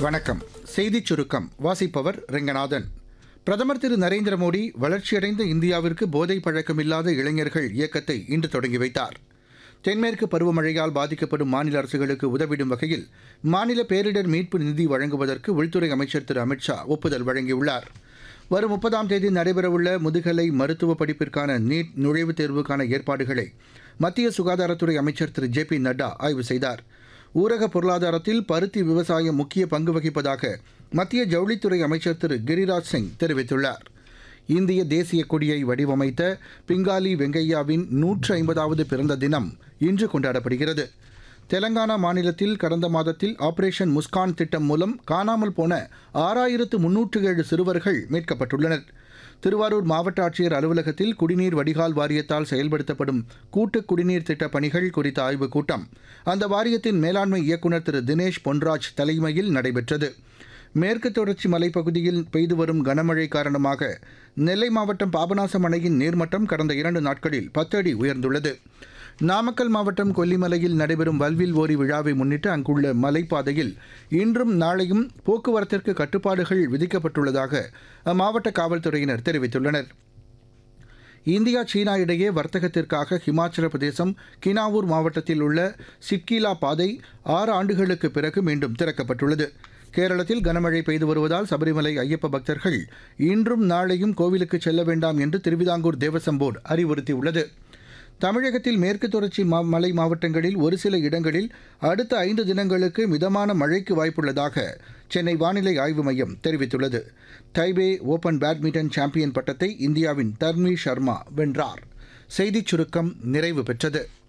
வணக்கம் செய்திச் சுருக்கம் வாசிப்பவர் ரெங்கநாதன் பிரதமர் திரு நரேந்திர மோடி வளர்ச்சியடைந்த இந்தியாவிற்கு போதை பழக்கமில்லாத இளைஞர்கள் இயக்கத்தை இன்று தொடங்கி வைத்தார் தென்மேற்கு பருவமழையால் பாதிக்கப்படும் மாநில அரசுகளுக்கு உதவிடும் வகையில் மாநில பேரிடர் மீட்பு நிதி வழங்குவதற்கு உள்துறை அமைச்சர் திரு அமித்ஷா ஒப்புதல் வழங்கியுள்ளார் வரும் முப்பதாம் தேதி நடைபெறவுள்ள முதுகலை மருத்துவ படிப்பிற்கான நீட் நுழைவுத் தேர்வுக்கான ஏற்பாடுகளை மத்திய சுகாதாரத்துறை அமைச்சர் திரு ஜே பி நட்டா ஆய்வு செய்தார் ஊரக பொருளாதாரத்தில் பருத்தி விவசாயம் முக்கிய பங்கு வகிப்பதாக மத்திய ஜவுளித்துறை அமைச்சர் திரு கிரிராஜ் சிங் தெரிவித்துள்ளார் இந்திய தேசிய கொடியை வடிவமைத்த பிங்காலி வெங்கையாவின் நூற்று ஐம்பதாவது பிறந்த தினம் இன்று கொண்டாடப்படுகிறது தெலங்கானா மாநிலத்தில் கடந்த மாதத்தில் ஆபரேஷன் முஸ்கான் திட்டம் மூலம் காணாமல் போன ஆறாயிரத்து முன்னூற்று ஏழு சிறுவர்கள் மீட்கப்பட்டுள்ளனர் திருவாரூர் மாவட்ட ஆட்சியர் அலுவலகத்தில் குடிநீர் வடிகால் வாரியத்தால் செயல்படுத்தப்படும் கூட்டு குடிநீர் திட்டப் பணிகள் குறித்த ஆய்வுக் கூட்டம் அந்த வாரியத்தின் மேலாண்மை இயக்குநர் திரு தினேஷ் பொன்ராஜ் தலைமையில் நடைபெற்றது மேற்கு தொடர்ச்சி மலைப்பகுதியில் பெய்து வரும் கனமழை காரணமாக நெல்லை மாவட்டம் பாபநாசம் அணையின் நீர்மட்டம் கடந்த இரண்டு நாட்களில் பத்து அடி உயர்ந்துள்ளது நாமக்கல் மாவட்டம் கொல்லிமலையில் நடைபெறும் வல்வில் ஓரி விழாவை முன்னிட்டு அங்குள்ள மலைப்பாதையில் இன்றும் நாளையும் போக்குவரத்திற்கு கட்டுப்பாடுகள் விதிக்கப்பட்டுள்ளதாக அம்மாவட்ட காவல்துறையினர் தெரிவித்துள்ளனர் இந்தியா சீனா இடையே வர்த்தகத்திற்காக ஹிமாச்சல பிரதேசம் கினாவூர் மாவட்டத்தில் உள்ள சிட்கிலா பாதை ஆறு ஆண்டுகளுக்கு பிறகு மீண்டும் திறக்கப்பட்டுள்ளது கேரளத்தில் கனமழை பெய்து வருவதால் சபரிமலை ஐயப்ப பக்தர்கள் இன்றும் நாளையும் கோவிலுக்கு செல்ல வேண்டாம் என்று திருவிதாங்கூர் தேவசம் போர்டு அறிவுறுத்தியுள்ளது தமிழகத்தில் மேற்கு தொடர்ச்சி மா மலை மாவட்டங்களில் ஒரு சில இடங்களில் அடுத்த ஐந்து தினங்களுக்கு மிதமான மழைக்கு வாய்ப்புள்ளதாக சென்னை வானிலை ஆய்வு மையம் தெரிவித்துள்ளது டைபே ஓபன் பேட்மிண்டன் சாம்பியன் பட்டத்தை இந்தியாவின் தர்மி சர்மா வென்றார் செய்திச் சுருக்கம் நிறைவு பெற்றது